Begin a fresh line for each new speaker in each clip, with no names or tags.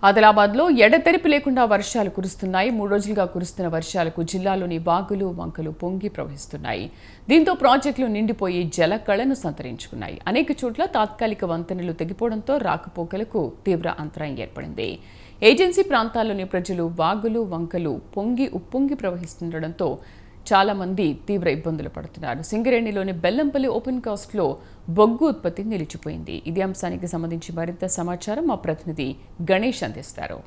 ఆదిలాబాద్లో ఎడతెరిపి లేకుండా వర్షాలు కురుస్తున్నాయి మూడు రోజులుగా కురుస్తున్న వర్షాలకు జిల్లాలోని వాగులు వంకలు పొంగి ప్రవహిస్తున్నాయి దీంతో ప్రాజెక్టులు నిండిపోయి జలకళను సంతరించుకున్నాయి అనేక చోట్ల తాత్కాలిక వంతెనలు తెగిపోవడంతో రాకపోకలకు తీవ్ర అంతరాయం ఏర్పడింది ఏజెన్సీ ప్రాంతాల్లోని ప్రజలు వాగులు వంకలు పొంగి ఉప్పొంగి ప్రవహిస్తుండటంతో చాలా మంది తీవ్ర ఇబ్బందులు పడుతున్నారు సింగరేణిలోని బెల్లంపల్లి ఓపెన్ కాస్ట్లో బొగ్గు ఉత్పత్తి నిలిచిపోయింది ఇదే అంశానికి సంబంధించి మరింత సమాచారం మా ప్రతినిధి గణేష్ అందిస్తారు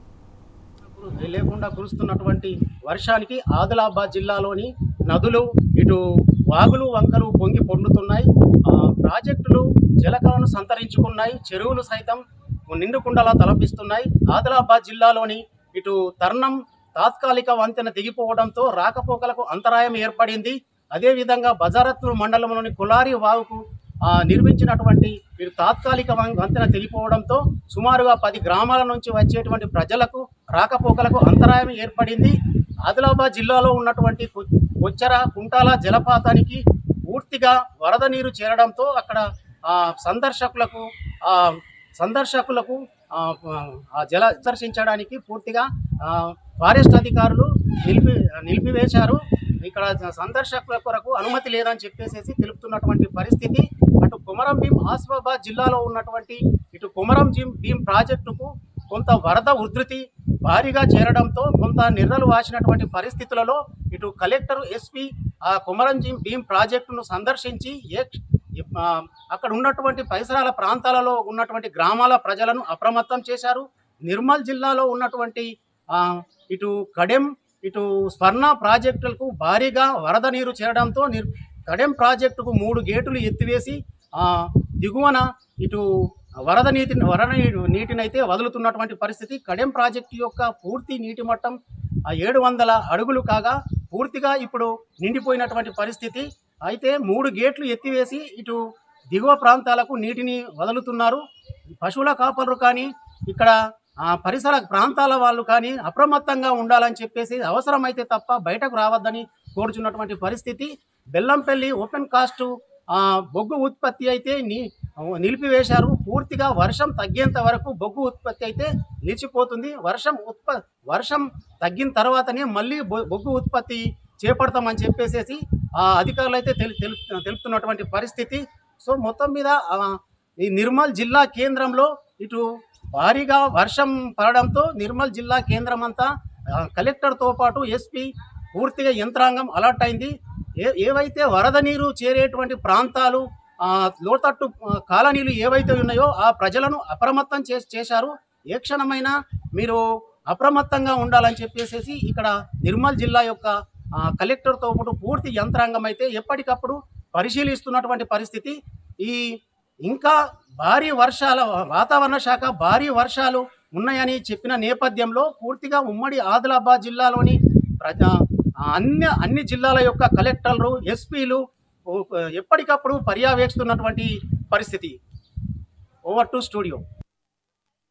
లేకుండా కురుస్తున్నటువంటి వర్షానికి ఆదిలాబాద్ జిల్లాలోని నదులు ఇటు వాగులు వంకలు పొంగి పొండుతున్నాయి ఆ, ప్రాజెక్టులు జలకలను సంతరించుకున్నాయి చెరువులు సైతం నిండుకుండలా తలపిస్తున్నాయి ఆదిలాబాద్ జిల్లాలోని ఇటు తర్ణం తాత్కాలిక వంతెన దిగిపోవడంతో రాకపోకలకు అంతరాయం ఏర్పడింది అదేవిధంగా బజారత్తులు మండలంలోని కులారి వాగుకు ఆ, నిర్మించినటువంటి ఇటు తాత్కాలిక వం- వంతెన తెగిపోవడంతో సుమారుగా పది గ్రామాల నుంచి వచ్చేటువంటి ప్రజలకు రాకపోకలకు అంతరాయం ఏర్పడింది ఆదిలాబాద్ జిల్లాలో ఉన్నటువంటి కొ- కొచ్చెర కుంటాల జలపాతానికి పూర్తిగా వరద నీరు చేరడంతో అక్కడ ఆ, సందర్శకులకు ఆ, సందర్శకులకు ఆ, ఆ జల దర్శించడానికి పూర్తిగా ఆ, ఫారెస్ట్ అధికారులు నిలిపి నిలిపివేశారు ఇక్కడ సందర్శకుల కొరకు అనుమతి లేదని చెప్పేసి తెలుపుతున్నటువంటి పరిస్థితి అటు కుమరం భీం ఆసిఫాబాద్ జిల్లాలో ఉన్నటువంటి ఇటు కుమరం భీం భీం ప్రాజెక్టుకు కొంత వరద ఉధృతి భారీగా చేరడంతో కొంత నిర్రలు వాసినటువంటి పరిస్థితులలో ఇటు కలెక్టర్ ఎస్పీ ఆ కుమరం భీం భీం ప్రాజెక్టును సందర్శించి ఏ ఆ, అక్కడ ఉన్నటువంటి పరిసరాల ప్రాంతాలలో ఉన్నటువంటి గ్రామాల ప్రజలను అప్రమత్తం చేశారు నిర్మల్ జిల్లాలో ఉన్నటువంటి ఆ, ఇటు కడెం ఇటు స్వర్ణ ప్రాజెక్టులకు భారీగా వరద నీరు చేరడంతో నిర్ కడెం ప్రాజెక్టుకు మూడు గేటులు ఎత్తివేసి ఆ, దిగువన ఇటు వరద నీటిని వరద నీ- నీటినైతే వదులుతున్నటువంటి పరిస్థితి కడెం ప్రాజెక్టు యొక్క పూర్తి నీటి మట్టం ఏడు వందల అడుగులు కాగా పూర్తిగా ఇప్పుడు నిండిపోయినటువంటి పరిస్థితి అయితే మూడు గేట్లు ఎత్తివేసి ఇటు దిగువ ప్రాంతాలకు నీటిని వదులుతున్నారు పశువుల కాపరులు కానీ ఇక్కడ ఆ పరిసర ప్రాంతాల వాళ్ళు కానీ అప్రమత్తంగా ఉండాలని చెప్పేసి అవసరమైతే తప్ప బయటకు రావద్దని కోరుచున్నటువంటి పరిస్థితి బెల్లంపల్లి ఓపెన్ కాస్ట్ ఆ, బొగ్గు ఉత్పత్తి అయితే ని నిలిపివేశారు పూర్తిగా వర్షం తగ్గేంత వరకు బొగ్గు ఉత్పత్తి అయితే నిలిచిపోతుంది వర్షం ఉత్ప వర్షం తగ్గిన తర్వాతనే మళ్ళీ బొ- బొగ్గు ఉత్పత్తి చేపడతామని చెప్పేసేసి ఆ అధికారులు అయితే తెలు తెలు- తెలుపుతున్నటువంటి పరిస్థితి సో మొత్తం మీద ఆ, ఈ నిర్మల్ జిల్లా కేంద్రంలో ఇటు భారీగా వర్షం పడడంతో నిర్మల్ జిల్లా కేంద్రం అంతా ఆ, కలెక్టర్తో పాటు ఎస్పీ పూర్తిగా యంత్రాంగం అలర్ట్ అయింది ఏ ఏవైతే వరద నీరు చేరేటువంటి ప్రాంతాలు ఆ, లోతట్టు ఆ, కాలనీలు ఏవైతే ఉన్నాయో ఆ ప్రజలను అప్రమత్తం చే చేశారు ఏ క్షణమైనా మీరు అప్రమత్తంగా ఉండాలని చెప్పేసి ఇక్కడ నిర్మల్ జిల్లా యొక్క ఆ, కలెక్టర్తో పాటు పూర్తి యంత్రాంగం అయితే ఎప్పటికప్పుడు పరిశీలిస్తున్నటువంటి పరిస్థితి ఈ ఇంకా భారీ వర్షాల వాతావరణ శాఖ భారీ వర్షాలు ఉన్నాయని చెప్పిన నేపథ్యంలో పూర్తిగా ఉమ్మడి ఆదిలాబాద్ జిల్లాలోని ప్రజా అన్ని అన్ని జిల్లాల యొక్క కలెక్టర్లు ఎస్పీలు ఎప్పటికప్పుడు పర్యవేక్షిస్తున్నటువంటి పరిస్థితి ఓవర్ టు స్టూడియో